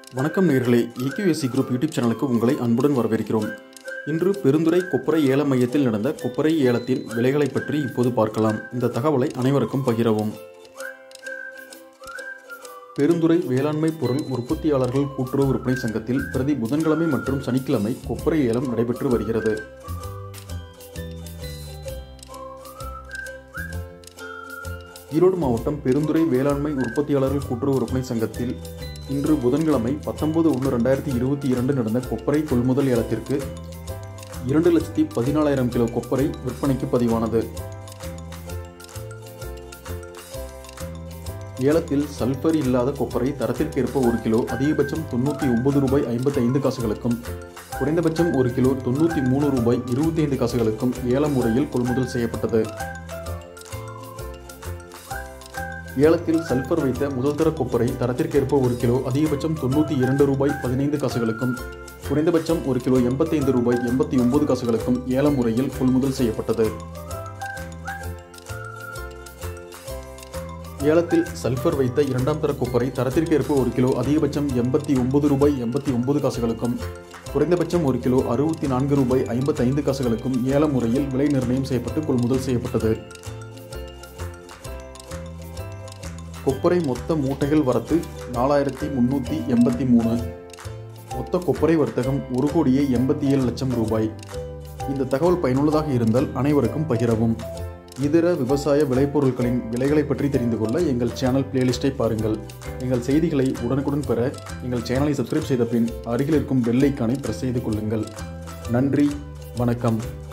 வணக்கம் நேயர்களே EQSC group YouTube சேனலுக்கு உங்களை அன்புடன் வரவேற்கிறோம் இன்று பெருந்துறை கொப்பரை ஏல மையத்தில் நடந்த கொப்பரை ஏலத்தின் விலைகளை பற்றி இப்போது பார்க்கலாம் இந்த தகவலை அனைவருக்கும் பகிரவும் பெருந்துறை வேளாண்மை பொருள் உற்பத்தியாளர்கள் கூட்டுறவு விற்பனை சங்கத்தில் பிரதி புதன்கிழமை மற்றும் சனிக்கிழமை கொப்பரை ஏலம் நடைபெற்று வருகிறது ஈரோடு மாவட்டம் பெருந்துறை வேளாண்மை உற்பத்தியாளர்கள் கூட்டுறவு விற்பனை சங்கத்தில் இன்று புதன்கிழமை பத்தொன்பது ஒன்று ரெண்டாயிரத்தி இருபத்தி இரண்டு நடந்த கொப்பரை கொள்முதல் ஏலத்திற்கு இரண்டு லட்சத்தி பதினாலாயிரம் கிலோ கொப்பரை விற்பனைக்கு பதிவானது ஏலத்தில் சல்பர் இல்லாத கொப்பரை தரத்திற்கேற்ப ஒரு கிலோ அதிகபட்சம் தொண்ணூற்றி ஒன்பது ரூபாய் ஐம்பத்தி ஐந்து காசுகளுக்கும் குறைந்தபட்சம் ஒரு கிலோ தொண்ணூற்றி மூணு ரூபாய் இருபத்தி ஐந்து காசுகளுக்கும் ஏல முறையில் கொள்முதல் செய்யப்பட்டது ஏலத்தில் சல்பர் வைத்த முதல் தர கொப்பரை தரத்திற்கேற்ப ஒரு கிலோ அதிகபட்சம் தொண்ணூற்றி இரண்டு ரூபாய் பதினைந்து காசுகளுக்கும் குறைந்தபட்சம் ஒரு கிலோ எண்பத்தைந்து ரூபாய் எண்பத்தி ஒன்பது காசுகளுக்கும் ஏல முறையில் கொள்முதல் செய்யப்பட்டது ஏலத்தில் சல்பர் வைத்த இரண்டாம் தர கொப்பரை தரத்திற்கேற்ப ஒரு கிலோ அதிகபட்சம் எண்பத்தி ஒன்பது ரூபாய் எண்பத்தி ஒன்பது காசுகளுக்கும் குறைந்தபட்சம் ஒரு கிலோ அறுபத்தி நான்கு ரூபாய் ஐம்பத்தி ஐந்து காசுகளுக்கும் ஏல முறையில் விலை நிர்ணயம் செய்யப்பட்டு கொள்முதல் செய்யப்பட்டது கொப்பரை மொத்த மூட்டைகள் வரத்து நாலாயிரத்தி முன்னூற்றி எண்பத்தி மூணு மொத்த கொப்பரை வர்த்தகம் ஒரு கோடியே எண்பத்தி ஏழு லட்சம் ரூபாய் இந்த தகவல் பயனுள்ளதாக இருந்தால் அனைவருக்கும் பகிரவும் இதர விவசாய விளைபொருட்களின் விலைகளை பற்றி தெரிந்து கொள்ள எங்கள் சேனல் பிளேலிஸ்ட்டை பாருங்கள் எங்கள் செய்திகளை உடனுக்குடன் பெற எங்கள் சேனலை சப்ஸ்கிரைப் செய்த பின் அருகில் இருக்கும் பெல் ஐக்கானை பிரஸ் செய்து கொள்ளுங்கள் நன்றி வணக்கம்